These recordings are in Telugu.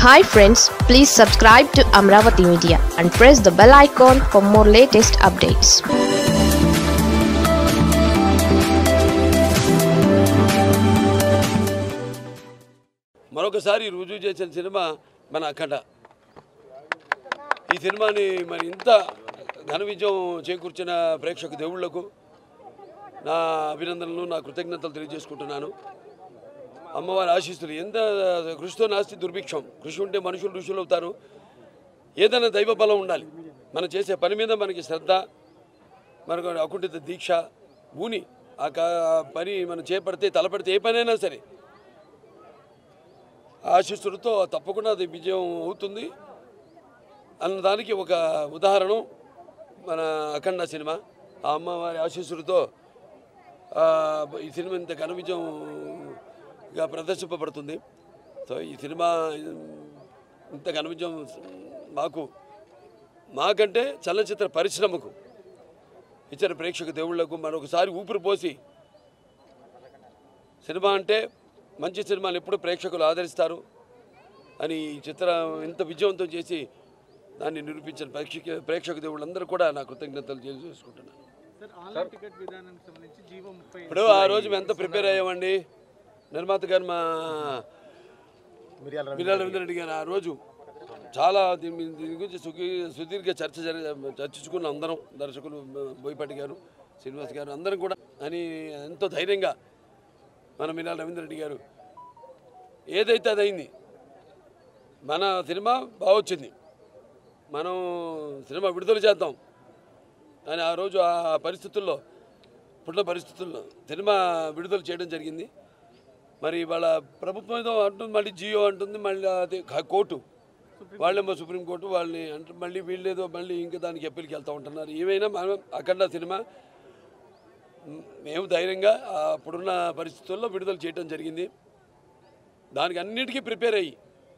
Hi friends please subscribe to Amaravati media and press the bell icon for more latest updates మరొకసారి రుజువు చేసిన సినిమా మన అఖండ ఈ సినిమాని మరి ఇంత ఘన విజయం చేకూర్చిన ప్రేక్షక దేవుళ్లకు నా అభినందనలు నా కృతజ్ఞతలు తెలియజేసుకుంటున్నాను అమ్మవారి ఆశీస్సులు ఎంత కృషితో నాస్తి దుర్భిక్షం కృషి ఉంటే మనుషులు ఋషులు అవుతారు ఏదైనా దైవ బలం ఉండాలి మనం చేసే పని మీద మనకి శ్రద్ధ మనకు అకుంఠిత దీక్ష ఊని ఆ కా- పని మనం చేపడితే తలపడితే ఏ పనైనా సరే ఆశీస్సులతో తప్పకుండా అది విజయం అవుతుంది అన్నదానికి ఒక ఉదాహరణ మన అఖండ సినిమా ఆ అమ్మవారి ఆశీస్సులతో ఆ, ఈ సినిమా ఇంత ఘన విజయంగా ప్రదర్శింపబడుతుంది సో ఈ సినిమా ఇంత ఘన విజయం మాకు మాకంటే చలనచిత్ర పరిశ్రమకు ఇచ్చిన ప్రేక్షక దేవుళ్లకు మరొకసారి ఊపిరి పోసి సినిమా అంటే మంచి సినిమాలు ఎప్పుడు ప్రేక్షకులు ఆదరిస్తారు అని ఈ చిత్రం ఇంత విజయవంతం చేసి దాన్ని నిరూపించిన ప్రేక్షక ప్రేక్షక దేవుళ్ళందరూ కూడా నా కృతజ్ఞతలు తెలియజేసుకుంటున్నాను సార్ ఆన్లైన్ టికెట్ విధానానికి సంబంధించి జీవో ముప్పై ఇప్పుడు ఆ రోజు మేము ఎంత ప్రిపేర్ అయ్యామండి నిర్మాత గారు మా మిర్యాల రవీంద్రెడ్డి గారు ఆ రోజు చాలా దీని మీద- దీని గురించి సుఖీ- సుదీర్ఘ చర్చ జరి చర్చించుకున్న అందరం దర్శకులు బోయపాటి గారు శ్రీనివాస్ గారు అందరం కూడా అని ఎంతో ధైర్యంగా మన మిర్యాల రవీంద్రెడ్డి గారు ఏదైతే అది అయింది మన సినిమా బాగొచ్చింది మనం సినిమా విడుదల చేద్దాం అని ఆ రోజు ఆ పరిస్థితుల్లో ఇప్పుడున్న పరిస్థితుల్లో సినిమా విడుదల చేయడం జరిగింది మరి వాళ్ళ ప్రభుత్వం ఏదో అంటుంది మళ్ళీ జియో అంటుంది మళ్ళీ అది క- కోర్టు వాళ్ళేమో సుప్రీంకోర్టు వాళ్ళని అంటే మళ్ళీ వీళ్ళేదో మళ్ళీ ఇంకా దానికి అప్పీల్కి వెళ్తూ ఉంటున్నారు ఏమైనా మనం అఖండ సినిమా మ్, మేము ధైర్యంగా ఆ అప్పుడున్న పరిస్థితుల్లో విడుదల చేయడం జరిగింది దానికి అన్నిటికీ ప్రిపేర్ అయ్యి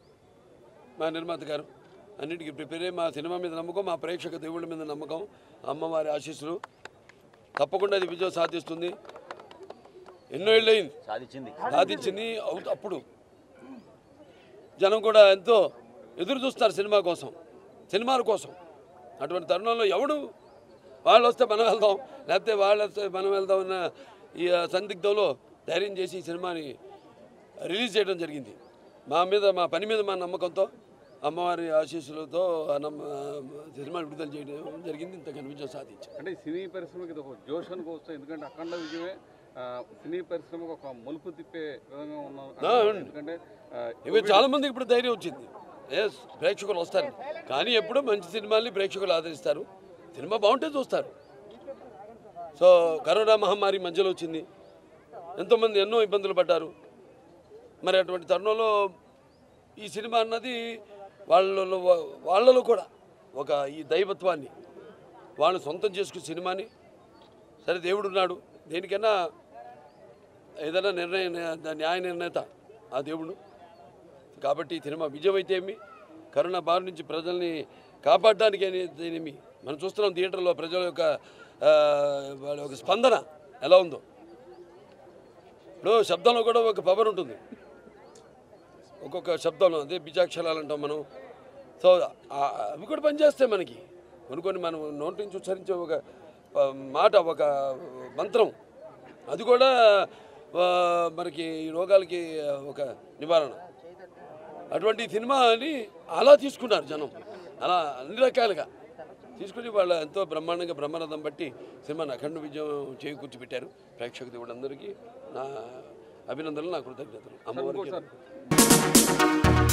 మా నిర్మాత గారు అన్నిటికీ ప్రిపేర్ అయ్యి మా సినిమా మీద నమ్మకం మా ప్రేక్షక దేవుళ్ళ మీద నమ్మకం అమ్మవారి ఆశీస్సులు తప్పకుండా అది విజయం సాధిస్తుంది ఎన్నో ఏళ్ళు అయింది సాధించింది సాధించింది అవుత- అప్పుడు జనం కూడా ఎంతో ఎదురు చూస్తారు సినిమా కోసం సినిమాల కోసం అటువంటి తరుణంలో ఎవడు వాళ్ళు వస్తే మనం వెళ్దాం లేకపోతే వాళ్ళు వస్తే మనం వెళ్దాం అన్న ఈ సందిగ్ధంలో ధైర్యం చేసి ఈ సినిమాని రిలీజ్ చేయడం జరిగింది మా మీద మా పని మీద మా నమ్మకంతో అమ్మవారి ఆశీస్సులతో ఆ నమ్మ సినిమా విడుదల చేయడం జరిగింది ఇంత ఘన విజయం సాధించాం అంటే సినీ పరిశ్రమకి ఇది ఒక జోష్ అనుకోవచ్చు ఎందుకంటే అఖండ విజయమే ఆ, సినీ పరిశ్రమకు ఒక మలుపు తిప్పే విధంగా ఉన్నాం అవును. ఎందుకంటే ఆ, ఇవి చాలా మందికి ఇప్పుడు ధైర్యం వచ్చింది ఎస్ ప్రేక్షకులు వస్తారు కానీ ఎప్పుడు మంచి సినిమాల్ని ప్రేక్షకులు ఆదరిస్తారు సినిమా బాగుంటే చూస్తారు సో కరోనా మహమ్మారి మధ్యలో వచ్చింది ఎంతోమంది ఎన్నో ఇబ్బందులు పడ్డారు మరి అటువంటి తరుణంలో ఈ సినిమా అన్నది వాళ్ళలో వాళ్ళలో కూడా ఒక ఈ దైవత్వాన్ని వాళ్ళు సొంతం చేసుకునే సినిమాని సరే దేవుడు ఉన్నాడు దేనికైనా ఏదైనా నిర్ణయం న్యాయ నిర్ణేత ఆ దేవుడు కాబట్టి ఈ సినిమా విజయం అయితే ఏమి కరోనా బారి నుంచి ప్రజల్ని కాపాడడానికి ఏమి మనం చూస్తున్నాం థియేటర్లో ప్రజల యొక్క ఆ, వాళ్ళ యొక్క స్పందన ఎలా ఉందో ఇప్పుడు శబ్దంలో కూడా ఒక పవర్ ఉంటుంది ఒక్కొక్క శబ్దంలో అదే బీజాక్షరాలు అంటాం మనం సో ఆ- అవి కూడా పనిచేస్తాయి మనకి కొన్ని కొన్ని మనం నోటి నుంచి ఉచ్చరించే ఒక ఆ, మాట ఒక మంత్రం అది కూడా ఆ, మనకి ఈ రోగాలకి ఒక నివారణ అటువంటి సినిమాని అలా తీసుకున్నారు జనం అలా అన్ని రకాలుగా తీసుకుని వాళ్ళ ఎంతో బ్రహ్మాండంగా బ్రహ్మరథం బట్టి సినిమాని అఖండ విజయం చేకూర్చిపెట్టారు ప్రేక్షక దేవుడందరికీ నా అభినందనలు నా కృతజ్ఞతలు అమ్మవారికి